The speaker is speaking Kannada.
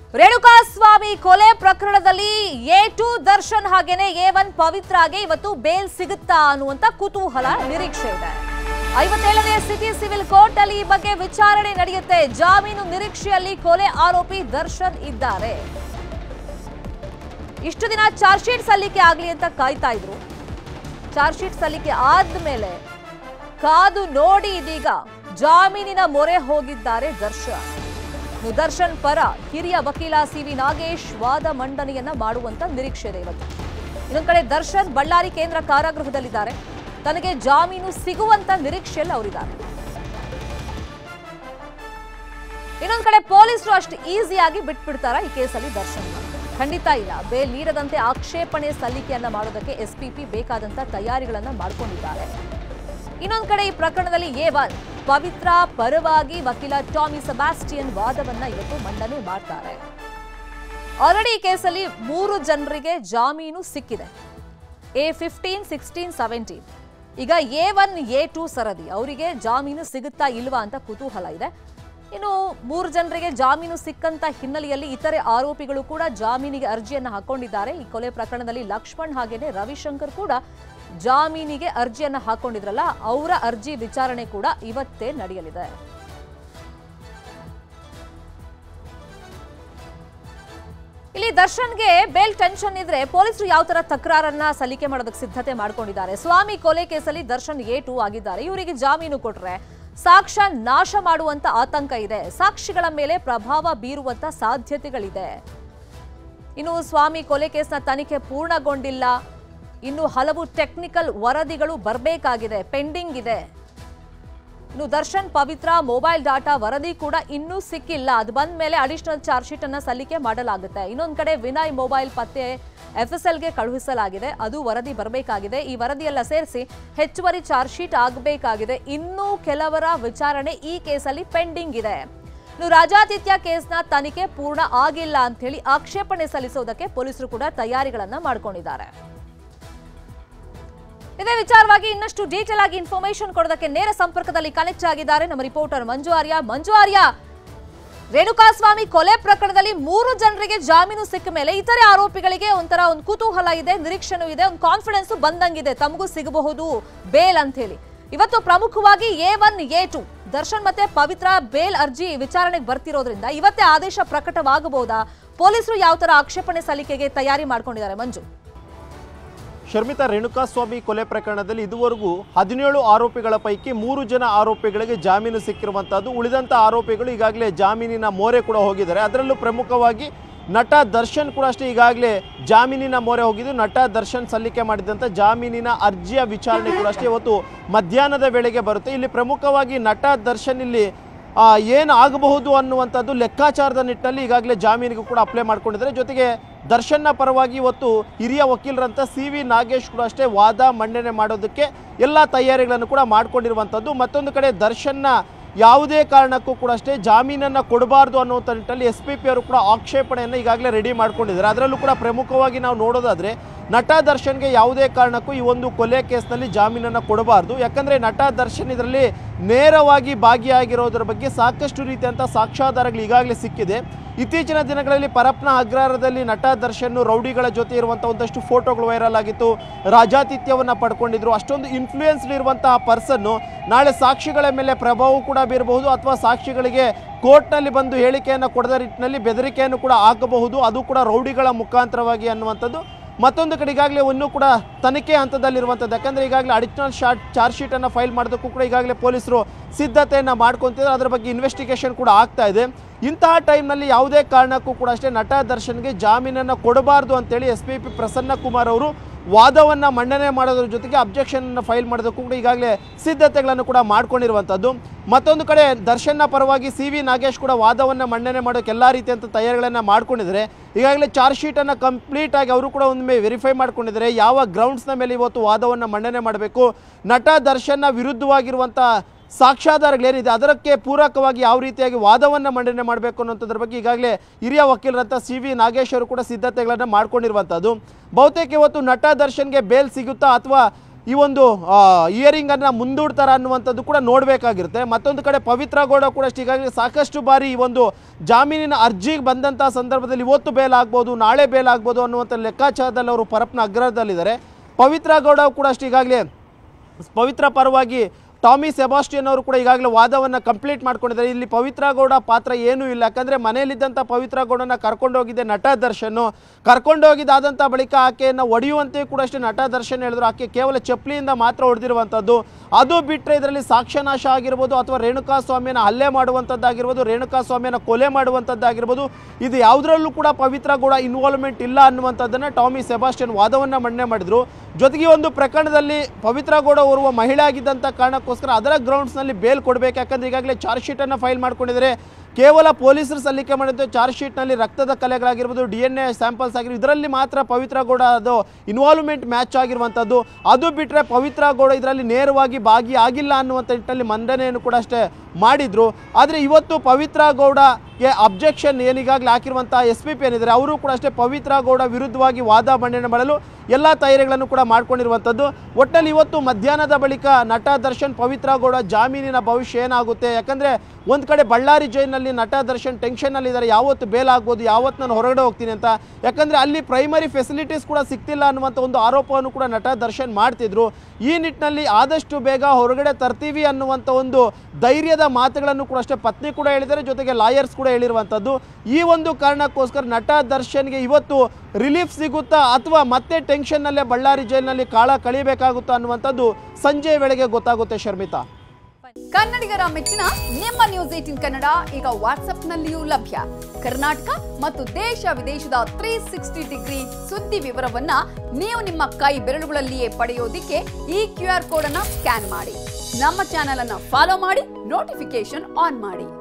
ರೇಣುಕಾಸ್ವಾಮಿ ಕೊಲೆ ಪ್ರಕರಣದಲ್ಲಿ ಎ ಟು ದರ್ಶನ್ ಹಾಗೇನೆ ಎ ಒನ್ ಪವಿತ್ರಾಗೆ ಇವತ್ತು ಬೇಲ್ ಸಿಗುತ್ತಾ ಅನ್ನುವಂತ ಕುತೂಹಲ ನಿರೀಕ್ಷೆ ಇದೆ ಐವತ್ತೇಳನೇ ಸಿಟಿ ಸಿವಿಲ್ ಕೋರ್ಟ್ ಅಲ್ಲಿ ಈ ಬಗ್ಗೆ ವಿಚಾರಣೆ ನಡೆಯುತ್ತೆ ಜಾಮೀನು ನಿರೀಕ್ಷೆಯಲ್ಲಿ ಕೊಲೆ ಆರೋಪಿ ದರ್ಶನ್ ಇದ್ದಾರೆ ಇಷ್ಟು ದಿನ ಚಾರ್ಜ್ ಶೀಟ್ ಸಲ್ಲಿಕೆ ಆಗ್ಲಿ ಅಂತ ಕಾಯ್ತಾ ಇದ್ರು ಚಾರ್ಜ್ ಶೀಟ್ ಸಲ್ಲಿಕೆ ಆದ್ಮೇಲೆ ಕಾದು ನೋಡಿ ಇದೀಗ ಜಾಮೀನಿನ ಮೊರೆ ಹೋಗಿದ್ದಾರೆ ದರ್ಶನ್ ಇನ್ನು ದರ್ಶನ್ ಪರ ಹಿರಿಯ ವಕೀಲ ಸಿ ವಿ ನಾಗೇಶ್ ವಾದ ಮಂಡನೆಯನ್ನ ಮಾಡುವಂತ ನಿರೀಕ್ಷೆ ಇದೆ ಇವತ್ತು ಇನ್ನೊಂದ್ ಕಡೆ ದರ್ಶನ್ ಬಳ್ಳಾರಿ ಕೇಂದ್ರ ಕಾರಾಗೃಹದಲ್ಲಿದ್ದಾರೆ ತನಗೆ ಜಾಮೀನು ಸಿಗುವಂತ ನಿರೀಕ್ಷೆಯಲ್ಲಿ ಅವರಿದ್ದಾರೆ ಇನ್ನೊಂದ್ ಕಡೆ ಪೊಲೀಸರು ಅಷ್ಟು ಈಸಿಯಾಗಿ ಬಿಟ್ಬಿಡ್ತಾರ ಈ ಕೇಸಲ್ಲಿ ದರ್ಶನ್ ಖಂಡಿತ ಇಲ್ಲ ಬೇಲ್ ನೀಡದಂತೆ ಆಕ್ಷೇಪಣೆ ಸಲ್ಲಿಕೆಯನ್ನ ಮಾಡೋದಕ್ಕೆ ಎಸ್ಪಿಪಿ ಬೇಕಾದಂತ ತಯಾರಿಗಳನ್ನ ಮಾಡ್ಕೊಂಡಿದ್ದಾರೆ ಇನ್ನೊಂದ್ ಕಡೆ ಈ ಪ್ರಕರಣದಲ್ಲಿ ಎ ಒನ್ ಪವಿತ್ರ ಪರವಾಗಿ ವಕೀಲ ಟಾಮಿ ಸಬಾಸ್ಟಿಯನ್ ವಾದವನ್ನ ಇವತ್ತು ಮಂಡನೆ ಮಾಡ್ತಾರೆ ಆಲ್ರೆಡಿ ಈ ಕೇಸಲ್ಲಿ ಮೂರು ಜನರಿಗೆ ಜಾಮೀನು ಸಿಕ್ಕಿದೆ ಎ ಫಿಫ್ಟೀನ್ ಸಿಕ್ಸ್ಟೀನ್ ಸೆವೆಂಟೀನ್ ಈಗ ಎ ಒನ್ ಎ ಟೂ ಸರದಿ ಅವರಿಗೆ ಜಾಮೀನು ಸಿಗುತ್ತಾ ಇಲ್ವಾ ಅಂತ ಕುತೂಹಲ ಇದೆ ಇನ್ನು ಮೂರು ಜನರಿಗೆ ಜಾಮೀನು ಸಿಕ್ಕಂತ ಹಿನ್ನೆಲೆಯಲ್ಲಿ ಇತರೆ ಆರೋಪಿಗಳು ಕೂಡ ಜಾಮೀನಿಗೆ ಅರ್ಜಿಯನ್ನು ಹಾಕೊಂಡಿದ್ದಾರೆ ಈ ಕೊಲೆ ಪ್ರಕರಣದಲ್ಲಿ ಲಕ್ಷ್ಮಣ್ ಹಾಗೇನೆ ರವಿಶಂಕರ್ ಕೂಡ ಜಾಮೀನಿಗೆ ಅರ್ಜಿಯನ್ನ ಹಾಕೊಂಡಿದ್ರಲ್ಲ ಅವರ ಅರ್ಜಿ ವಿಚಾರಣೆ ಕೂಡ ಇವತ್ತೇ ನಡೆಯಲಿದೆ ಇಲ್ಲಿ ದರ್ಶನ್ಗೆ ಬೇಲ್ ಟೆನ್ಷನ್ ಇದ್ರೆ ಪೊಲೀಸರು ಯಾವ ತರ ತಕರಾರನ್ನ ಸಲ್ಲಿಕೆ ಮಾಡೋದಕ್ಕೆ ಸಿದ್ಧತೆ ಮಾಡ್ಕೊಂಡಿದ್ದಾರೆ ಸ್ವಾಮಿ ಕೊಲೆ ಕೇಸಲ್ಲಿ ದರ್ಶನ್ ಎ ಟೂ ಆಗಿದ್ದಾರೆ ಇವರಿಗೆ ಜಾಮೀನು ಕೊಟ್ರೆ ಸಾಕ್ಷ್ಯ ನಾಶ ಮಾಡುವಂತ ಆತಂಕ ಇದೆ ಸಾಕ್ಷಿಗಳ ಮೇಲೆ ಪ್ರಭಾವ ಬೀರುವಂತ ಸಾಧ್ಯತೆಗಳಿದೆ ಇನ್ನು ಸ್ವಾಮಿ ಕೊಲೆ ಕೇಸ್ನ ತನಿಖೆ ಪೂರ್ಣಗೊಂಡಿಲ್ಲ ಇನ್ನು ಹಲವು ಟೆಕ್ನಿಕಲ್ ವರದಿಗಳು ಬರಬೇಕಾಗಿದೆ ಪೆಂಡಿಂಗ್ ಇದೆ ಇನ್ನು ದರ್ಶನ್ ಪವಿತ್ರ ಮೊಬೈಲ್ ಡಾಟಾ ವರದಿ ಕೂಡ ಇನ್ನೂ ಸಿಕ್ಕಿಲ್ಲ ಅದು ಬಂದ ಮೇಲೆ ಅಡಿಷನಲ್ ಚಾರ್ಜ್ ಶೀಟ್ ಅನ್ನ ಸಲ್ಲಿಕೆ ಮಾಡಲಾಗುತ್ತೆ ಇನ್ನೊಂದ್ ಕಡೆ ವಿನಯ್ ಮೊಬೈಲ್ ಪತ್ತೆ ಎಫ್ಎಸ್ಎಲ್ಗೆ ಕಳುಹಿಸಲಾಗಿದೆ ಅದು ವರದಿ ಬರಬೇಕಾಗಿದೆ ಈ ವರದಿಯೆಲ್ಲ ಸೇರಿಸಿ ಹೆಚ್ಚುವರಿ ಚಾರ್ಜ್ ಶೀಟ್ ಆಗಬೇಕಾಗಿದೆ ಇನ್ನೂ ಕೆಲವರ ವಿಚಾರಣೆ ಈ ಕೇಸಲ್ಲಿ ಪೆಂಡಿಂಗ್ ಇದೆ ಇನ್ನು ರಾಜಾತಿಥ್ಯ ಕೇಸ್ನ ತನಿಖೆ ಪೂರ್ಣ ಆಗಿಲ್ಲ ಅಂತ ಹೇಳಿ ಆಕ್ಷೇಪಣೆ ಸಲ್ಲಿಸೋದಕ್ಕೆ ಪೊಲೀಸರು ಕೂಡ ತಯಾರಿಗಳನ್ನ ಮಾಡ್ಕೊಂಡಿದ್ದಾರೆ ಇದೇ ವಿಚಾರವಾಗಿ ಇನ್ನಷ್ಟು ಡೀಟೇಲ್ ಆಗಿ ಇನ್ಫಾರ್ಮೇಶನ್ ಕೊಡೋದಕ್ಕೆ ನೇರ ಸಂಪರ್ಕದಲ್ಲಿ ಕನೆಕ್ಟ್ ಆಗಿದ್ದಾರೆ ನಮ್ಮ ರಿಪೋರ್ಟರ್ ಮಂಜು ಆರ್ಯ ಮಂಜು ಆರ್ಯ ರೇಣುಕಾಸ್ವಾಮಿ ಕೊಲೆ ಪ್ರಕರಣದಲ್ಲಿ ಮೂರು ಜನರಿಗೆ ಜಾಮೀನು ಸಿಕ್ಕ ಮೇಲೆ ಇತರೆ ಆರೋಪಿಗಳಿಗೆ ಒಂಥರ ಒಂದು ಕುತೂಹಲ ಇದೆ ನಿರೀಕ್ಷೆನೂ ಇದೆ ಒಂದು ಕಾನ್ಫಿಡೆನ್ಸ್ ಬಂದಂಗಿದೆ ತಮಗೂ ಸಿಗಬಹುದು ಬೇಲ್ ಅಂತ ಹೇಳಿ ಇವತ್ತು ಪ್ರಮುಖವಾಗಿ A one A two Darshan ಮತ್ತೆ ಪವಿತ್ರ ಬೇಲ್ ಅರ್ಜಿ ವಿಚಾರಣೆಗೆ ಬರ್ತಿರೋದ್ರಿಂದ ಇವತ್ತೇ ಆದೇಶ ಪ್ರಕಟವಾಗಬಹುದಾ ಪೊಲೀಸರು ಯಾವ ತರ ಆಕ್ಷೇಪಣೆ ಸಲ್ಲಿಕೆಗೆ ತಯಾರಿ ಮಾಡ್ಕೊಂಡಿದ್ದಾರೆ ಮಂಜು ಶರ್ಮಿತಾ ರೇಣುಕಾಸ್ವಾಮಿ ಕೊಲೆ ಪ್ರಕರಣದಲ್ಲಿ ಇದುವರೆಗೂ ಹದಿನೇಳು ಆರೋಪಿಗಳ ಪೈಕಿ ಮೂರು ಜನ ಆರೋಪಿಗಳಿಗೆ ಜಾಮೀನು ಸಿಕ್ಕಿರುವಂತಹದ್ದು ಉಳಿದಂಥ ಆರೋಪಿಗಳು ಈಗಾಗಲೇ ಜಾಮೀನಿನ ಮೋರೆ ಕೂಡ ಹೋಗಿದ್ದಾರೆ ಅದರಲ್ಲೂ ಪ್ರಮುಖವಾಗಿ ನಟ ದರ್ಶನ್ ಕೂಡ ಅಷ್ಟೇ ಈಗಾಗಲೇ ಜಾಮೀನಿನ ಮೊರೆ ಹೋಗಿದ್ದು ನಟ ದರ್ಶನ್ ಸಲ್ಲಿಕೆ ಮಾಡಿದಂಥ ಜಾಮೀನಿನ ಅರ್ಜಿಯ ವಿಚಾರಣೆ ಕೂಡ ಅಷ್ಟೇ ಇವತ್ತು ಮಧ್ಯಾಹ್ನದ ವೇಳೆಗೆ ಬರುತ್ತೆ ಇಲ್ಲಿ ಪ್ರಮುಖವಾಗಿ ನಟ ದರ್ಶನ್ ಇಲ್ಲಿ ಆ, ಏನು ಆಗಬಹುದು ಅನ್ನುವಂಥದ್ದು ಲೆಕ್ಕಾಚಾರದ ನಿಟ್ಟಿನಲ್ಲಿ ಈಗಾಗಲೇ ಜಾಮೀನಿಗೂ ಕೂಡ ಅಪ್ಲೈ ಮಾಡ್ಕೊಂಡಿದ್ದಾರೆ ಜೊತೆಗೆ ದರ್ಶನ್ನ ಪರವಾಗಿ ಇವತ್ತು ಹಿರಿಯ ವಕೀಲರಂತ ಸಿ ವಿ ನಾಗೇಶ್ ಕೂಡ ಅಷ್ಟೇ ವಾದ ಮಂಡನೆ ಮಾಡೋದಕ್ಕೆ ಎಲ್ಲ ತಯಾರಿಗಳನ್ನು ಕೂಡ ಮಾಡ್ಕೊಂಡಿರುವಂಥದ್ದು ಮತ್ತೊಂದು ಕಡೆ ದರ್ಶನ್ನ ಯಾವುದೇ ಕಾರಣಕ್ಕೂ ಕೂಡ ಅಷ್ಟೇ ಜಾಮೀನನ್ನು ಕೊಡಬಾರ್ದು ಅನ್ನುವಂಥ ನಿಟ್ಟಿನಲ್ಲಿ ಎಸ್ ಪಿ ಪಿ ಅವರು ಕೂಡ ಆಕ್ಷೇಪಣೆಯನ್ನು ಈಗಾಗಲೇ ರೆಡಿ ಮಾಡ್ಕೊಂಡಿದ್ದಾರೆ ಅದರಲ್ಲೂ ಕೂಡ ಪ್ರಮುಖವಾಗಿ ನಾವು ನೋಡೋದಾದರೆ ನಟ ದರ್ಶನ್ಗೆ ಯಾವುದೇ ಕಾರಣಕ್ಕೂ ಈ ಒಂದು ಕೊಲೆ ಕೇಸ್ನಲ್ಲಿ ಜಾಮೀನನ್ನು ಕೊಡಬಾರ್ದು ಯಾಕಂದರೆ ನಟ ದರ್ಶನ್ ಇದರಲ್ಲಿ ನೇರವಾಗಿ ಭಾಗಿಯಾಗಿರೋದ್ರ ಬಗ್ಗೆ ಸಾಕಷ್ಟು ರೀತಿಯಂಥ ಸಾಕ್ಷ್ಯಾಧಾರಗಳು ಈಗಾಗಲೇ ಸಿಕ್ಕಿದೆ ಇತ್ತೀಚಿನ ದಿನಗಳಲ್ಲಿ ಪರಪ್ನ ಅಗ್ರಹಾರದಲ್ಲಿ ನಟ ದರ್ಶನ್ ರೌಡಿಗಳ ಜೊತೆ ಇರುವಂಥ ಒಂದಷ್ಟು ಫೋಟೋಗಳು ವೈರಲ್ ಆಗಿತ್ತು ರಾಜಾತಿಥ್ಯವನ್ನು ಪಡ್ಕೊಂಡಿದ್ರು ಅಷ್ಟೊಂದು ಇನ್ಫ್ಲೂಯೆನ್ಸ್ ಇರುವಂತಹ ಪರ್ಸನ್ನು ನಾಳೆ ಸಾಕ್ಷಿಗಳ ಮೇಲೆ ಪ್ರಭಾವ ಕೂಡ ಬೀರಬಹುದು ಅಥವಾ ಸಾಕ್ಷಿಗಳಿಗೆ ಕೋರ್ಟ್ನಲ್ಲಿ ಬಂದು ಹೇಳಿಕೆಯನ್ನು ಕೊಡದ ನಿಟ್ಟಿನಲ್ಲಿ ಬೆದರಿಕೆಯನ್ನು ಕೂಡ ಹಾಕಬಹುದು ಅದು ಕೂಡ ರೌಡಿಗಳ ಮುಖಾಂತರವಾಗಿ ಅನ್ನುವಂಥದ್ದು ಮತ್ತೊಂದು ಕಡೆ ಈಗಾಗಲೇ ಇನ್ನೂ ಕೂಡ ತನಿಖೆ ಹಂತದಲ್ಲಿರುವಂಥದ್ದು ಯಾಕಂದರೆ ಈಗಾಗಲೇ ಅಡಿಷನಲ್ ಶಾರ್ಟ್ ಚಾರ್ಜ್ ಶೀಟನ್ನು ಫೈಲ್ ಮಾಡೋದಕ್ಕೂ ಕೂಡ ಈಗಾಗಲೇ ಪೊಲೀಸರು ಸಿದ್ಧತೆಯನ್ನು ಮಾಡ್ಕೊತಿದ್ದಾರೆ ಅದರ ಬಗ್ಗೆ ಇನ್ವೆಸ್ಟಿಗೇಷನ್ ಕೂಡ ಆಗ್ತಾ ಇದೆ ಇಂತಹ ಟೈಮ್ನಲ್ಲಿ ಯಾವುದೇ ಕಾರಣಕ್ಕೂ ಕೂಡ ಅಷ್ಟೇ ನಟ ದರ್ಶನ್ಗೆ ಜಾಮೀನನ್ನು ಕೊಡಬಾರ್ದು ಅಂತೇಳಿ S P P Prasanna Kumar ಅವರು ವಾದವನ್ನು ಮಂಡನೆ ಮಾಡೋದ್ರ ಜೊತೆಗೆ ಅಬ್ಜೆಕ್ಷನನ್ನು ಫೈಲ್ ಮಾಡೋದಕ್ಕೂ ಕೂಡ ಈಗಾಗಲೇ ಸಿದ್ಧತೆಗಳನ್ನು ಕೂಡ ಮಾಡ್ಕೊಂಡಿರುವಂಥದ್ದು ಮತ್ತೊಂದು ಕಡೆ ದರ್ಶನ್ನ ಪರವಾಗಿ ಸಿ ವಿ ನಾಗೇಶ್ ಕೂಡ ವಾದವನ್ನು ಮಂಡನೆ ಮಾಡೋಕ್ಕೆ ಎಲ್ಲ ರೀತಿಯಂಥ ತಯಾರಿಗಳನ್ನು ಮಾಡ್ಕೊಂಡಿದ್ದಾರೆ ಈಗಾಗಲೇ ಚಾರ್ಜ್ ಶೀಟನ್ನು ಕಂಪ್ಲೀಟ್ ಆಗಿ ಅವರು ಕೂಡ ಒಮ್ಮೆ ವೆರಿಫೈ ಮಾಡ್ಕೊಂಡಿದ್ದಾರೆ ಯಾವ ಗ್ರೌಂಡ್ಸ್ನ ಮೇಲೆ ಇವತ್ತು ವಾದವನ್ನು ಮಂಡನೆ ಮಾಡಬೇಕು ನಟ ದರ್ಶನ್ನ ವಿರುದ್ಧವಾಗಿರುವಂಥ ಸಾಕ್ಷ್ಯಾಧಾರಗಳೇನಿದೆ ಅದಕ್ಕೆ ಪೂರಕವಾಗಿ ಯಾವ ರೀತಿಯಾಗಿ ವಾದವನ್ನು ಮಂಡನೆ ಮಾಡಬೇಕು ಅನ್ನೋಂಥದ್ರ ಬಗ್ಗೆ ಈಗಾಗಲೇ ಹಿರಿಯ ವಕೀಲರಂತ ಸಿ ವಿ ನಾಗೇಶ್ ಅವರು ಕೂಡ ಸಿದ್ಧತೆಗಳನ್ನು ಮಾಡ್ಕೊಂಡಿರುವಂಥದ್ದು ಬಹುತೇಕ ಇವತ್ತು ನಟ ದರ್ಶನ್ಗೆ ಬೇಲ್ ಸಿಗುತ್ತಾ ಅಥವಾ ಈ ಒಂದು ಇಯರಿಂಗ್ ಅನ್ನ ಮುಂದೂಡ್ತಾರ ಅನ್ನುವಂಥದ್ದು ಕೂಡ ನೋಡಬೇಕಾಗಿರುತ್ತೆ ಮತ್ತೊಂದು ಕಡೆ ಪವಿತ್ರ ಗೌಡ ಕೂಡ ಅಷ್ಟೇ ಈಗಾಗಲೇ ಸಾಕಷ್ಟು ಬಾರಿ ಈ ಒಂದು ಜಾಮೀನಿನ ಅರ್ಜಿಗೆ ಬಂದಂಥ ಸಂದರ್ಭದಲ್ಲಿ ಇವತ್ತು ಬೇಲ್ ಆಗ್ಬೋದು ನಾಳೆ ಬೇಲ್ ಆಗ್ಬೋದು ಅನ್ನುವಂಥ ಲೆಕ್ಕಾಚಾರದಲ್ಲಿ ಅವರು ಪರಪ್ನ ಅಗ್ರದಲ್ಲಿದ್ದಾರೆ ಪವಿತ್ರ ಗೌಡ ಕೂಡ ಅಷ್ಟೇ ಈಗಾಗಲೇ ಪವಿತ್ರ ಪರವಾಗಿ ಟಾಮಿ ಸೆಬಾಸ್ಟಿಯನ್ ಅವರು ಕೂಡ ಈಗಾಗಲೇ ವಾದವನ್ನು ಕಂಪ್ಲೀಟ್ ಮಾಡ್ಕೊಂಡಿದ್ದಾರೆ ಇಲ್ಲಿ ಪವಿತ್ರ ಗೌಡ ಪಾತ್ರ ಏನೂ ಇಲ್ಲ ಯಾಕಂದರೆ ಮನೆಯಲ್ಲಿದ್ದಂಥ ಪವಿತ್ರ ಗೌಡನ ಕರ್ಕೊಂಡೋಗಿದ್ದೆ ನಟ ದರ್ಶನ್ ಕರ್ಕೊಂಡೋಗಿದ್ದಾದಂಥ ಬಳಿಕ ಆಕೆಯನ್ನು ಒಡೆಯುವಂತೆ ಕೂಡ ಅಷ್ಟೇ ನಟ ದರ್ಶನ್ ಹೇಳಿದ್ರು ಆಕೆ ಕೇವಲ ಚಪ್ಪಲಿಯಿಂದ ಮಾತ್ರ ಹೊಡೆದಿರುವಂಥದ್ದು ಅದು ಬಿಟ್ಟರೆ ಇದರಲ್ಲಿ ಸಾಕ್ಷ್ಯನಾಶ ಆಗಿರ್ಬೋದು ಅಥವಾ ರೇಣುಕಾ ಸ್ವಾಮಿಯನ್ನು ಹಲ್ಲೆ ಮಾಡುವಂಥದ್ದಾಗಿರ್ಬೋದು ರೇಣುಕಾ ಸ್ವಾಮಿಯನ್ನು ಕೊಲೆ ಮಾಡುವಂಥದ್ದಾಗಿರ್ಬೋದು ಇದು ಯಾವುದರಲ್ಲೂ ಕೂಡ ಪವಿತ್ರ ಗೌಡ ಇನ್ವಾಲ್ವ್ಮೆಂಟ್ ಇಲ್ಲ ಅನ್ನುವಂಥದ್ದನ್ನು ಟಾಮಿ ಸೆಬಾಸ್ಟಿಯನ್ ವಾದವನ್ನು ಮಂಡನೆ ಮಾಡಿದರು ಜೊತೆಗೆ ಈ ಒಂದು ಪ್ರಕರಣದಲ್ಲಿ ಪವಿತ್ರ ಗೌಡ ಓರ್ವ ಮಹಿಳೆ ಆಗಿದ್ದಂಥ ಕಾರಣಕ್ಕೋಸ್ಕರ ಅದರ ಗ್ರೌಂಡ್ಸ್ನಲ್ಲಿ ಬೇಲ್ ಕೊಡಬೇಕು ಯಾಕಂದ್ರೆ ಈಗಾಗಲೇ ಚಾರ್ಜ್ ಶೀಟನ್ನು ಫೈಲ್ ಮಾಡ್ಕೊಂಡಿದ್ದಾರೆ ಕೇವಲ ಪೊಲೀಸರು ಸಲ್ಲಿಕೆ ಮಾಡಿದ್ದು ಚಾರ್ಜ್ ಶೀಟ್ನಲ್ಲಿ ರಕ್ತದ ಕಲೆಗಳಾಗಿರ್ಬೋದು ಡಿ ಎನ್ ಎ ಸ್ಯಾಂಪಲ್ಸ್ ಆಗಿರ್ಬೋದು ಇದರಲ್ಲಿ ಮಾತ್ರ ಪವಿತ್ರ ಗೌಡ ಅದು ಇನ್ವಾಲ್ವ್ಮೆಂಟ್ ಮ್ಯಾಚ್ ಆಗಿರುವಂಥದ್ದು ಅದು ಬಿಟ್ಟರೆ ಪವಿತ್ರ ಗೌಡ ಇದರಲ್ಲಿ ನೇರವಾಗಿ ಭಾಗಿಯಾಗಿಲ್ಲ ಅನ್ನುವಂಥ ನಿಟ್ಟಿನಲ್ಲಿ ಮಂಡನೆಯನ್ನು ಕೂಡ ಅಷ್ಟೇ ಮಾಡಿದ್ರು ಆದರೆ ಇವತ್ತು ಪವಿತ್ರ ಗೌಡಗೆ ಅಬ್ಜೆಕ್ಷನ್ ಏನೀಗಾಗಲೇ ಹಾಕಿರುವಂಥ ಎಸ್ ಪಿ ಪಿ ಏನಿದ್ದಾರೆ ಅವರು ಕೂಡ ಅಷ್ಟೇ ಪವಿತ್ರ ಗೌಡ ವಿರುದ್ಧವಾಗಿ ವಾದ ಮಂಡನೆ ಮಾಡಲು ಎಲ್ಲ ತಯಾರಿಗಳನ್ನು ಕೂಡ ಮಾಡ್ಕೊಂಡಿರುವಂಥದ್ದು ಒಟ್ಟಲ್ಲಿ ಇವತ್ತು ಮಧ್ಯಾಹ್ನದ ಬಳಿಕ ನಟ ದರ್ಶನ್ ಪವಿತ್ರ ಗೌಡ ಜಾಮೀನಿನ ಭವಿಷ್ಯ ಏನಾಗುತ್ತೆ ಯಾಕಂದರೆ ಒಂದು ಕಡೆ ಬಳ್ಳಾರಿ ಜೈಲಿನಲ್ಲಿ ನಟ ದರ್ಶನ್ ಟೆನ್ಷನ್ನಲ್ಲಿದ್ದಾರೆ ಯಾವತ್ತು ಬೇಲ್ ಆಗ್ಬೋದು ಯಾವತ್ತು ನಾನು ಹೊರಗಡೆ ಹೋಗ್ತೀನಿ ಅಂತ ಯಾಕಂದರೆ ಅಲ್ಲಿ ಪ್ರೈಮರಿ ಫೆಸಿಲಿಟೀಸ್ ಕೂಡ ಸಿಗ್ತಿಲ್ಲ ಅನ್ನುವಂಥ ಒಂದು ಆರೋಪವನ್ನು ಕೂಡ ನಟ ದರ್ಶನ್ ಮಾಡ್ತಿದ್ರು ಈ ನಿಟ್ಟಿನಲ್ಲಿ ಆದಷ್ಟು ಬೇಗ ಹೊರಗಡೆ ತರ್ತೀವಿ ಅನ್ನುವಂಥ ಒಂದು ಧೈರ್ಯದ ಮಾತುಗಳನ್ನು ಕೂಡ ಅಷ್ಟೇ ಪತ್ನಿ ಕೂಡ ಹೇಳಿದ್ದಾರೆ ಜೊತೆಗೆ ಲಾಯರ್ಸ್ ಕೂಡ ಹೇಳಿರುವಂಥದ್ದು ಈ ಒಂದು ಕಾರಣಕ್ಕೋಸ್ಕರ ನಟ ದರ್ಶನ್ಗೆ ಇವತ್ತು ರಿಲೀಫ್ ಸಿಗುತ್ತಾ ಅಥವಾ ಮತ್ತೆ ಟೆನ್ಷನ್ನಲ್ಲೇ ಬಳ್ಳಾರಿ ಜೈಲಿನಲ್ಲಿ ಕಾಳ ಕಳಿಬೇಕಾಗುತ್ತಾ ಅನ್ನುವಂಥದ್ದು ಸಂಜೆ ವೇಳೆಗೆ ಗೊತ್ತಾಗುತ್ತೆ ಶರ್ಮಿತಾ ಕನ್ನಡಿಗರ ಮೆಚ್ಚಿನ ನಿಮ್ಮ ನ್ಯೂಸ್ ಏಟಿನ್ ಕನ್ನಡ ಈಗ ವಾಟ್ಸ್ಆಪ್ನಲ್ಲಿಯೂ ಲಭ್ಯ ಕರ್ನಾಟಕ ಮತ್ತು ದೇಶ ವಿದೇಶದ ತ್ರೀ ಸಿಕ್ಸ್ಟಿ ಡಿಗ್ರಿ ಸುದ್ದಿ ವಿವರವನ್ನ ನೀವು ನಿಮ್ಮ ಕೈ ಬೆರಳುಗಳಲ್ಲಿಯೇ ಪಡೆಯೋದಿಕ್ಕೆ ಈ ಕ್ಯೂ ಆರ್ ಕೋಡ್ ಅನ್ನ ಸ್ಕ್ಯಾನ್ ಮಾಡಿ ನಮ್ಮ ಚಾನೆಲ್ ಅನ್ನ ಫಾಲೋ ಮಾಡಿ ನೋಟಿಫಿಕೇಶನ್ ಆನ್ ಮಾಡಿ